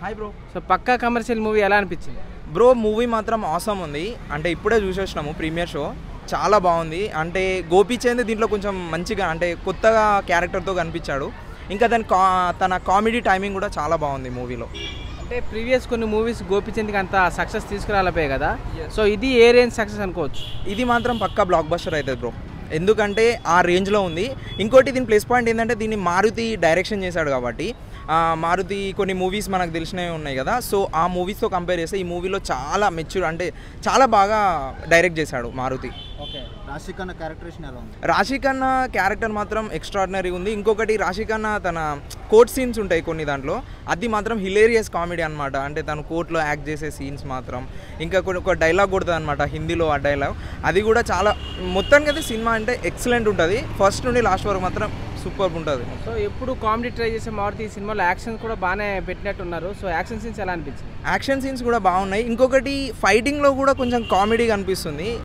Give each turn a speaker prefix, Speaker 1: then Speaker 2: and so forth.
Speaker 1: hi bro
Speaker 2: so Pakka commercial movie ఎలా అనిపించింది
Speaker 1: bro movie మాత్రం ఆసమ్ ఉంది అంటే ఇప్పుడే చూసేసినాము ప్రీమియర్ షో చాలా బాగుంది అంటే గోపీచంద్ దీంట్లో కొంచెం మంచిగా అంటే కొత్తగా క్యారెక్టర్తో కనిపించాడు ఇంకా దాని కా తన కామెడీ టైమింగ్ కూడా చాలా బాగుంది మూవీలో
Speaker 2: అంటే ప్రీవియస్ కొన్ని మూవీస్ గోపిచంద్కి అంత సక్సెస్ తీసుకురాలపోయాయి కదా సో ఇది ఏ రేంజ్ సక్సెస్ అనుకోవచ్చు
Speaker 1: ఇది మాత్రం పక్కా బ్లాక్ బస్టర్ అవుతుంది బ్రో ఎందుకంటే ఆ రేంజ్లో ఉంది ఇంకోటి దీని ప్లస్ పాయింట్ ఏంటంటే దీన్ని మారుతి డైరెక్షన్ చేశాడు కాబట్టి ఆ, మారుతి కొన్ని మూవీస్ మనకు తెలిసినవి ఉన్నాయి కదా సో ఆ మూవీస్తో కంపేర్ చేస్తే ఈ మూవీలో చాలా మెచ్యూర్ అంటే చాలా బాగా డైరెక్ట్ చేశాడు మారుతి
Speaker 2: ఓకే
Speaker 3: రాశిక్ అన్న క్యారెక్టరేషన్ ఎలా ఉంది
Speaker 1: రాశి ఖన్నా క్యారెక్టర్ మాత్రం ఎక్స్ట్రాడినరీ ఉంది ఇంకొకటి రాశి ఖన్నా తన కోర్ట్ సీన్స్ ఉంటాయి కొన్ని దాంట్లో అది మాత్రం హిలేరియస్ కామెడీ అనమాట అంటే తను కోర్టులో యాక్ట్ చేసే సీన్స్ మాత్రం ఇంకా కొన్ని ఒక డైలాగ్ కొడుతుంది అనమాట హిందీలో ఆ డైలాగ్ అది కూడా చాలా మొత్తానికి అయితే సినిమా అంటే ఎక్సలెంట్ ఉంటుంది ఫస్ట్ నుండి లాస్ట్ వరకు మాత్రం సూపర్ ఉంటుంది
Speaker 2: సో ఎప్పుడు కామెడీ ట్రై చేసే మారుతి ఈ సినిమాలో యాక్షన్ కూడా బాగానే పెట్టినట్టున్నారు సో యాక్షన్ సీన్స్ ఎలా అనిపించింది
Speaker 1: యాక్షన్ సీన్స్ కూడా బాగున్నాయి ఇంకొకటి ఫైటింగ్లో కూడా కొంచెం కామెడీ కనిపిస్తుంది